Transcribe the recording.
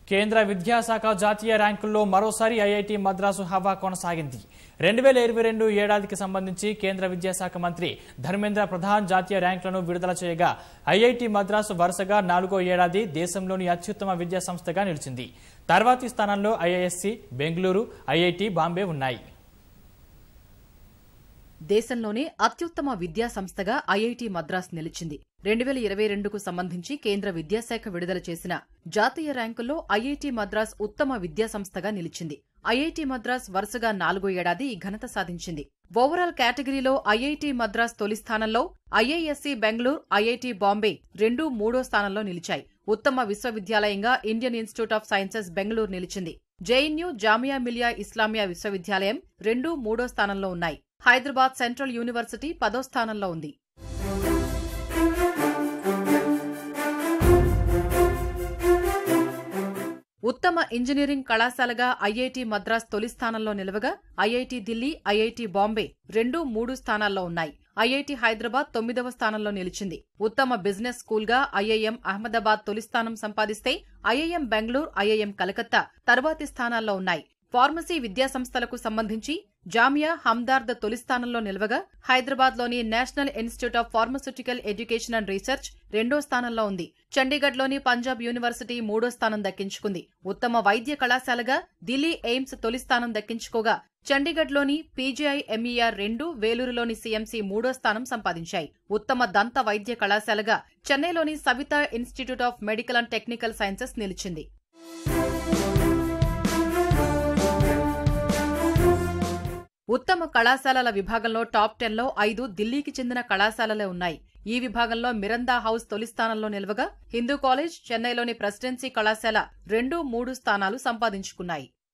కేంద్ర విద్యాశాఖ జాతీయ ర్యాంకుల్లో మరోసారి ఐఐటి మద్రాసు హవా కొనసాగింది రెండు వేల ఇరవై రెండు ఏడాదికి సంబంధించి కేంద్ర విద్యాశాఖ మంత్రి ధర్మేంద్ర ప్రధాన్ జాతీయ ర్యాంకులను విడుదల చేయగా ఐఐటి మద్రాసు వరుసగా నాలుగో ఏడాది దేశంలోని అత్యుత్తమ విద్యా సంస్థగా నిలిచింది తర్వాతి స్థానంలో ఐఐఎస్సి బెంగళూరు ఐఐటి బాంబే ఉన్నాయి దేశంలోనే అత్యుత్తమ విద్యా సంస్థగా ఐఐటి మద్రాస్ నిలిచింది రెండు వేల ఇరవై రెండుకు సంబంధించి కేంద్ర విద్యాశాఖ విడుదల చేసిన జాతీయ ర్యాంకుల్లో ఐఐటి మద్రాస్ ఉత్తమ విద్యా సంస్థగా నిలిచింది ఐఐటి మద్రాస్ వరుసగా నాలుగో ఏడాది ఈ ఘనత సాధించింది ఓవరాల్ కేటగిరీలో ఐఐటి మద్రాస్ తొలి స్థానంలో ఐఐఎస్సి బెంగళూరు ఐఐటి బాంబే రెండు మూడో స్థానంలో నిలిచాయి ఉత్తమ విశ్వవిద్యాలయంగా Indian Institute of Sciences Bengaluru నిలిచింది జేఎన్యూ జామియా మిలియా ఇస్లామియా విశ్వవిద్యాలయం రెండు మూడో స్థానంలో ఉన్నాయి హైదరాబాద్ సెంట్రల్ యూనివర్సిటీ పదో స్థానంలో ఉంది ఉత్తమ ఇంజనీరింగ్ కళాశాలగా ఐఐటి మద్రాస్ తొలి స్థానంలో నిలవగా ఐఐటి ఢిల్లీ ఐఐటి బాంబే రెండు మూడు స్థానాల్లో ఉన్నాయి ఐఐటి హైదరాబాద్ తొమ్మిదవ స్థానంలో నిలిచింది ఉత్తమ బిజినెస్ స్కూల్గా ఐఐఎం అహ్మదాబాద్ తొలి స్థానం సంపాదిస్తే ఐఐఎం బెంగళూరు ఐఐఎం కలకత్తా తర్వాతి స్థానాల్లో ఉన్నాయి ఫార్మసీ విద్యాసంస్థలకు సంబంధించి జామియా హమ్దార్ద్ తొలి స్థానంలో నిలవగా హైదరాబాద్లోని National Institute of Pharmaceutical Education and Research రెండో స్థానంలో ఉంది చండీగఢ్లోని పంజాబ్ యూనివర్సిటీ మూడో స్థానం దక్కించుకుంది ఉత్తమ వైద్య కళాశాలగా ఢిల్లీ ఎయిమ్స్ తొలి స్థానం దక్కించుకోగా చండీగఢ్లోని పీజీఐ ఎంఈఆర్ రెండు వేలూరులోని సీఎంసీ మూడో స్థానం సంపాదించాయి ఉత్తమ దంత వైద్య కళాశాలగా చెన్నైలోని Savitha Institute of Medical and Technical Sciences నిలిచింది ఉత్తమ కళాశాలల విభాగంలో టాప్ టెన్లో ఐదు ఢిల్లీకి చెందిన కళాశాలలే ఉన్నాయి ఈ విభాగంలో మిరందా హౌస్ తొలి స్థానంలో నిలవగా హిందూ కాలేజ్ చెన్నైలోని ప్రెసిడెన్సీ కళాశాల రెండు మూడు స్థానాలు సంపాదించుకున్నాయి